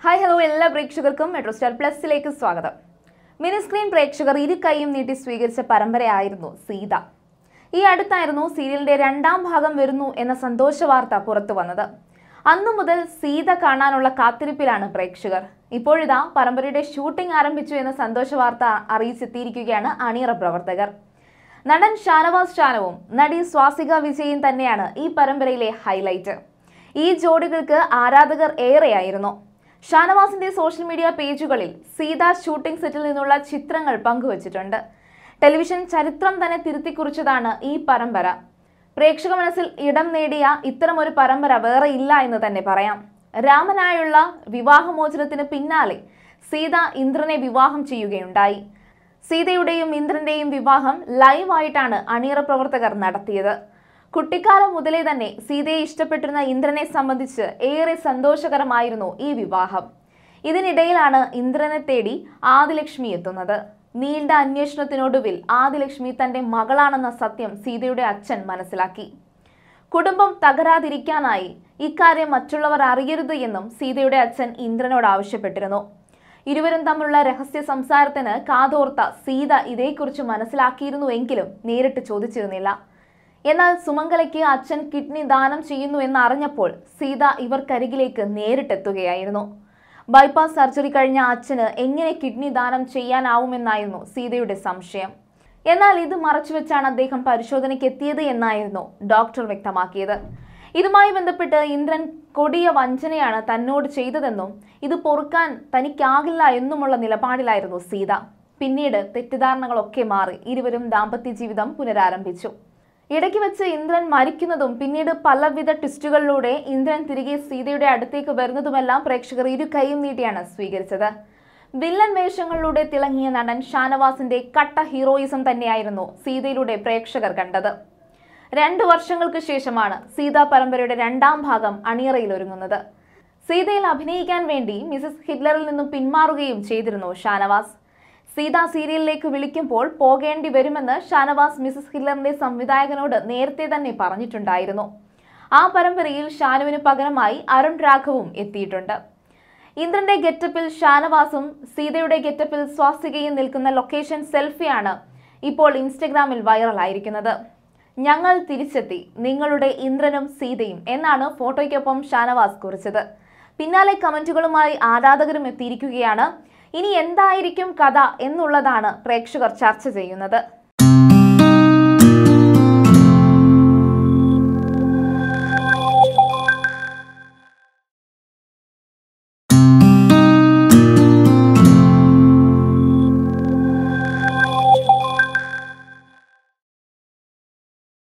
hi hello എല്ലാ പ്രേക്ഷകർക്കും metro star പ്ലസിലേക്ക് സ്വാഗതം മിനി സ്ക്രീൻ പ്രേക്ഷകർ ഇരു കൈയും നീട്ടി സ്വീകരിച്ച പരമ്പരയായിരുന്നു സീത ഈ അടുത്തായിരുന്നു സീരിയലിന്റെ രണ്ടാം ഭാഗം വരുന്നു എന്ന സന്തോഷ വാർത്ത പുറത്തു വന്നത് അന്നു മുതൽ സീത കാണാനുള്ള കാത്തിരിപ്പിലാണ് പ്രേക്ഷകർ ഇപ്പോഴിതാ പരമ്പരയുടെ ഷൂട്ടിംഗ് ആരംഭിച്ചു എന്ന സന്തോഷ വാർത്ത അറിയിച്ചെത്തിയിരിക്കുകയാണ് അണിയറ പ്രവർത്തകർ നടൻ ഷാനവാസ് ഷാനവും നടി സ്വാസിക വിജയും തന്നെയാണ് ഈ പരമ്പരയിലെ ഹൈലൈറ്റ് ഈ ജോഡികൾക്ക് ആരാധകർ ഏറെയായിരുന്നു ഷാനവാസിന്റെ സോഷ്യൽ മീഡിയ പേജുകളിൽ സീത ഷൂട്ടിംഗ് സെറ്റിൽ നിന്നുള്ള ചിത്രങ്ങൾ പങ്കുവച്ചിട്ടുണ്ട് ടെലിവിഷൻ ചരിത്രം തന്നെ തിരുത്തിക്കുറിച്ചതാണ് ഈ പരമ്പര പ്രേക്ഷക മനസ്സിൽ ഇടം നേടിയ ഇത്തരമൊരു പരമ്പര വേറെ ഇല്ല എന്ന് തന്നെ പറയാം രാമനായുള്ള വിവാഹമോചനത്തിന് പിന്നാലെ സീത ഇന്ദ്രനെ വിവാഹം ചെയ്യുകയുണ്ടായി സീതയുടെയും ഇന്ദ്രന്റെയും വിവാഹം ലൈവായിട്ടാണ് അണിയറ പ്രവർത്തകർ നടത്തിയത് കുട്ടിക്കാലം മുതലേ തന്നെ സീതയെ ഇഷ്ടപ്പെട്ടിരുന്ന ഇന്ദ്രനെ സംബന്ധിച്ച് ഏറെ സന്തോഷകരമായിരുന്നു ഈ വിവാഹം ഇതിനിടയിലാണ് ഇന്ദ്രനെ തേടി ആദിലക്ഷ്മി എത്തുന്നത് നീണ്ട അന്വേഷണത്തിനൊടുവിൽ ആദിലക്ഷ്മി തന്റെ മകളാണെന്ന സത്യം സീതയുടെ അച്ഛൻ മനസ്സിലാക്കി കുടുംബം തകരാതിരിക്കാനായി ഇക്കാര്യം മറ്റുള്ളവർ അറിയരുത് എന്നും സീതയുടെ അച്ഛൻ ഇന്ദ്രനോട് ആവശ്യപ്പെട്ടിരുന്നു ഇരുവരും തമ്മിലുള്ള രഹസ്യ സംസാരത്തിന് കാതോർത്ത സീത ഇതേക്കുറിച്ച് മനസ്സിലാക്കിയിരുന്നുവെങ്കിലും നേരിട്ട് ചോദിച്ചിരുന്നില്ല എന്നാൽ സുമംഗലയ്ക്ക് അച്ഛൻ കിഡ്നി ദാനം ചെയ്യുന്നു എന്നറിഞ്ഞപ്പോൾ സീത ഇവർക്കരികിലേക്ക് നേരിട്ടെത്തുകയായിരുന്നു ബൈപ്പാസ് സർജറി കഴിഞ്ഞ അച്ഛന് എങ്ങനെ കിഡ്നി ദാനം ചെയ്യാനാവുമെന്നായിരുന്നു സീതയുടെ സംശയം എന്നാൽ ഇത് മറച്ചുവെച്ചാണ് അദ്ദേഹം പരിശോധനയ്ക്ക് എത്തിയത് എന്നായിരുന്നു ഡോക്ടർ വ്യക്തമാക്കിയത് ഇതുമായി ബന്ധപ്പെട്ട് ഇന്ദ്രൻ കൊടിയ വഞ്ചനയാണ് തന്നോട് ചെയ്തതെന്നും ഇത് പൊറുക്കാൻ തനിക്കാകില്ല എന്നുമുള്ള നിലപാടിലായിരുന്നു സീത പിന്നീട് തെറ്റിദ്ധാരണകളൊക്കെ മാറി ഇരുവരും ദാമ്പത്യ ജീവിതം പുനരാരംഭിച്ചു ഇടയ്ക്ക് വെച്ച് ഇന്ദ്രൻ മരിക്കുന്നതും പിന്നീട് പലവിധ ട്വിസ്റ്റുകളിലൂടെ ഇന്ദ്രൻ തിരികെ സീതയുടെ അടുത്തേക്ക് വരുന്നതുമെല്ലാം പ്രേക്ഷകർ ഇരു കൈയും നീട്ടിയാണ് സ്വീകരിച്ചത് വില്ലൻ വേഷങ്ങളിലൂടെ തിളങ്ങിയ നടൻ ഷാനവാസിന്റെ കട്ട ഹീറോയിസം തന്നെയായിരുന്നു സീതയിലൂടെ പ്രേക്ഷകർ കണ്ടത് രണ്ടു വർഷങ്ങൾക്ക് ശേഷമാണ് സീതാ പരമ്പരയുടെ രണ്ടാം ഭാഗം അണിയറയിൽ ഒരുങ്ങുന്നത് സീതയിൽ അഭിനയിക്കാൻ വേണ്ടി മിസസ് ഹിറ്റ്ലറിൽ നിന്നും പിന്മാറുകയും ചെയ്തിരുന്നു ഷാനവാസ് സീത സീരിയലിലേക്ക് വിളിക്കുമ്പോൾ പോകേണ്ടി വരുമെന്ന് ഷാനവാസ് മിസസ് ഹിറ്റ്ലറിന്റെ സംവിധായകനോട് നേരത്തെ തന്നെ പറഞ്ഞിട്ടുണ്ടായിരുന്നു ആ പരമ്പരയിൽ ഷാനുവിന് പകരമായി അരുൺ രാഘവും എത്തിയിട്ടുണ്ട് ഇന്ദ്രന്റെ ഗെറ്റപ്പിൽ ഷാനവാസും സീതയുടെ ഗെറ്റപ്പിൽ സ്വാസികയും നിൽക്കുന്ന ലൊക്കേഷൻ സെൽഫിയാണ് ഇപ്പോൾ ഇൻസ്റ്റഗ്രാമിൽ വൈറലായിരിക്കുന്നത് ഞങ്ങൾ തിരിച്ചെത്തി നിങ്ങളുടെ ഇന്ദ്രനും സീതയും എന്നാണ് ഫോട്ടോയ്ക്കൊപ്പം ഷാനവാസ് കുറിച്ചത് പിന്നാലെ കമന്റുകളുമായി ആരാധകരും എത്തിയിരിക്കുകയാണ് ഇനി എന്തായിരിക്കും കഥ എന്നുള്ളതാണ് പ്രേക്ഷകർ ചർച്ച ചെയ്യുന്നത്